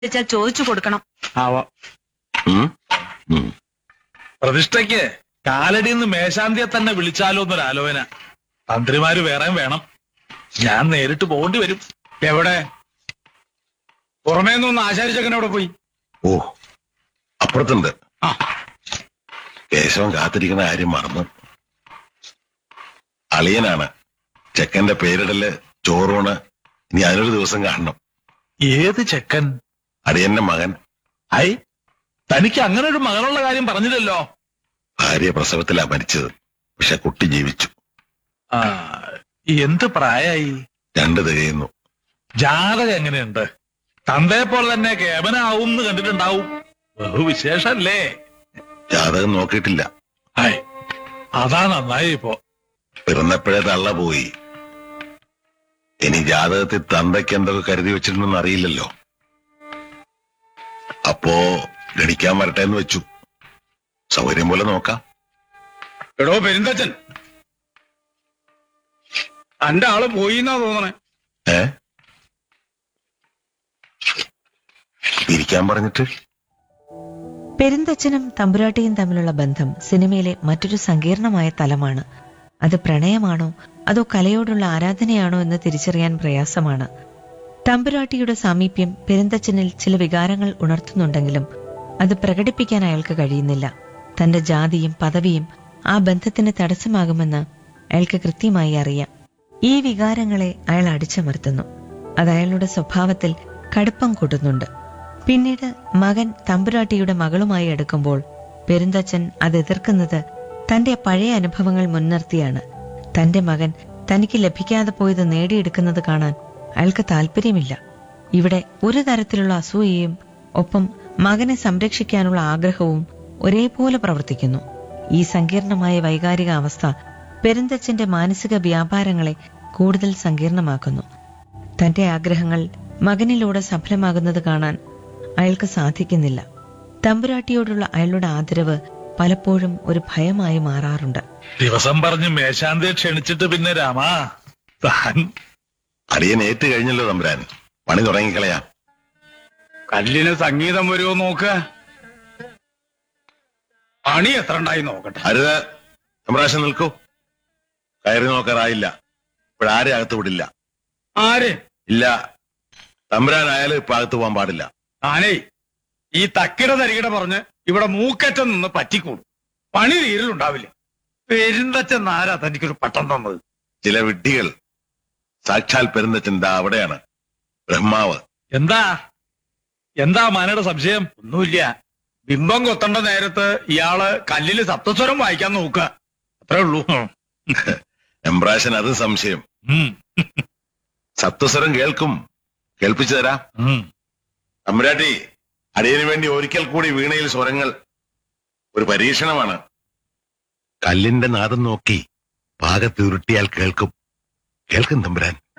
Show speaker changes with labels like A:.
A: വെച്ചാൽ ചോദിച്ചു കൊടുക്കണം
B: ആവാം
C: ഉം? ഉം.
B: പ്രതിഷ്ഠയ്ക്ക് കാലടിന്ന് മേശാന്തിയെ തന്നെ വിളിച്ചാലോ എന്നൊരു ആലോചന തന്ത്രിമാര് വേറെ വേണം ഞാൻ നേരിട്ട് പോകേണ്ടി വരും
D: എവിടെ പുറമേ നിന്ന് ആശാരിച്ചക്കൻ എവിടെ പോയി
C: ഓ അപ്പുറത്തുണ്ട്
D: ആ.
C: കേശവൻ കാത്തിരിക്കുന്ന കാര്യം മറന്നു അളിയനാണ് ചെക്കന്റെ പേരിടല് ചോറൂണ് ഇനി അതിനൊരു ദിവസം കാണണം
B: ഏത് ചെക്കൻ
C: അടിയന്റെ മകൻ
B: ഐ തനിക്ക് അങ്ങനെ ഒരു മകളുള്ള കാര്യം പറഞ്ഞില്ലല്ലോ
C: ഭാര്യ പ്രസവത്തിലാ മരിച്ചത് പക്ഷെ കുട്ടി ജീവിച്ചു
B: ആ എന്ത് പ്രായായി
C: രണ്ട് തികയുന്നു
B: ജാതകം എങ്ങനെയുണ്ട് തന്തയെ പോലെ തന്നെ കേവനാവും എന്ന് കണ്ടിട്ടുണ്ടാവും ബഹുവിശേഷല്ലേ
C: ജാതകം നോക്കിയിട്ടില്ല
B: ഐ അതാ നന്നായി ഇപ്പോ
C: പിറന്നപ്പോഴേ തള്ള പോയി ഇനി ജാതകത്തിൽ തന്തയ്ക്ക് എന്തൊക്കെ കരുതി വെച്ചിട്ടുണ്ടെന്ന് അറിയില്ലല്ലോ അപ്പോ ഗണിക്കാൻ വരട്ടെ എന്ന് വെച്ചു സൗകര്യം പോലെ നോക്കാം
D: എടോ പെരുന്തച്ചൻ അന്റെ ആള് പോയി എന്നാ തോന്നണേ
C: ഏ ഇരിക്കാൻ പറഞ്ഞിട്ട്
E: പെരുന്തച്ഛനും തമ്പുരാട്ടിയും തമ്മിലുള്ള ബന്ധം സിനിമയിലെ മറ്റൊരു സങ്കീർണമായ തലമാണ് അത് പ്രണയമാണോ അതോ കലയോടുള്ള ആരാധനയാണോ എന്ന് തിരിച്ചറിയാൻ പ്രയാസമാണ് തമ്പുരാട്ടിയുടെ സാമീപ്യം പെരുന്തച്ഛനിൽ ചില വികാരങ്ങൾ ഉണർത്തുന്നുണ്ടെങ്കിലും അത് പ്രകടിപ്പിക്കാൻ അയാൾക്ക് കഴിയുന്നില്ല തന്റെ ജാതിയും പദവിയും ആ ബന്ധത്തിന് തടസ്സമാകുമെന്ന് അയാൾക്ക് കൃത്യമായി അറിയാം ഈ വികാരങ്ങളെ അയാൾ അടിച്ചമർത്തുന്നു അത് അയാളുടെ സ്വഭാവത്തിൽ കടുപ്പം കൂട്ടുന്നുണ്ട് പിന്നീട് മകൻ തമ്പുരാട്ടിയുടെ മകളുമായി അടുക്കുമ്പോൾ പെരുന്തച്ഛൻ അത് എതിർക്കുന്നത് തന്റെ പഴയ അനുഭവങ്ങൾ മുൻനിർത്തിയാണ് തന്റെ മകൻ തനിക്ക് ലഭിക്കാതെ പോയത് നേടിയെടുക്കുന്നത് കാണാൻ അയാൾക്ക് താല്പര്യമില്ല ഇവിടെ ഒരു തരത്തിലുള്ള അസൂയയും ഒപ്പം മകനെ സംരക്ഷിക്കാനുള്ള ആഗ്രഹവും ഒരേപോലെ പ്രവർത്തിക്കുന്നു ഈ സങ്കീർണമായ വൈകാരിക അവസ്ഥ പെരുന്തച്ഛന്റെ മാനസിക വ്യാപാരങ്ങളെ കൂടുതൽ സങ്കീർണമാക്കുന്നു തന്റെ ആഗ്രഹങ്ങൾ മകനിലൂടെ സഫലമാകുന്നത് കാണാൻ അയാൾക്ക് സാധിക്കുന്നില്ല തമ്പുരാട്ടിയോടുള്ള അയാളുടെ ആദരവ് പലപ്പോഴും ഒരു ഭയമായി മാറാറുണ്ട്
B: ദിവസം പറഞ്ഞ് മേശാന്തിയെ ക്ഷണിച്ചിട്ട് പിന്നെ രാമാ താൻ
C: അടിയൻ ഏറ്റു കഴിഞ്ഞല്ലോ തമ്പുരാൻ പണി തുടങ്ങിക്കളയാം
D: കല്ലിന് സംഗീതം വരുമോ നോക്കുക പണി എത്ര ഉണ്ടായി നോക്കട്ടെ
C: അരുത് തമ്പ്രാശം നിൽക്കൂ കയറി നോക്കാറായില്ല ഇപ്പോഴാരെ അകത്ത് വിടില്ല
D: ആര്
C: ഇല്ല തമ്പുരാനായാലും ഇപ്പൊ അകത്ത് പോകാൻ പാടില്ല
D: താനേ ഈ തക്കിട തരികിട പറഞ്ഞ് ഇവിടെ മൂക്കറ്റം നിന്ന് പറ്റിക്കൂടും പണി തീരലുണ്ടാവില്ല പെരുന്തച്ചൻ ആരാ തനിക്കൊരു പട്ടം തന്നത്
C: ചില വിഡ്ഢികൾ സാക്ഷാൽ പെരുന്തച്ഛൻ ദാ അവിടെയാണ് ബ്രഹ്മാവ്
B: എന്താ എന്താ മാനയുടെ സംശയം
D: ഒന്നുമില്ല ബിംബം കൊത്തേണ്ട നേരത്ത് ഇയാള് കല്ലില് സപ്തസ്വരം വായിക്കാൻ നോക്കുക അത്രേ ഉള്ളൂ
C: എംബ്രാശൻ അത് സംശയം
B: ഉം,
C: സപ്തസ്വരം കേൾക്കും കേൾപ്പിച്ചു തരാം
B: ഉം.
C: തമ്പുരാട്ടി അടിയന് വേണ്ടി ഒരിക്കൽ കൂടി വീണയിൽ സ്വരങ്ങൾ ഒരു പരീക്ഷണമാണ് കല്ലിന്റെ നാദം നോക്കി പാകത്ത് ഉരുട്ടിയാൽ കേൾക്കും കേൾക്കും തമ്പുരാൻ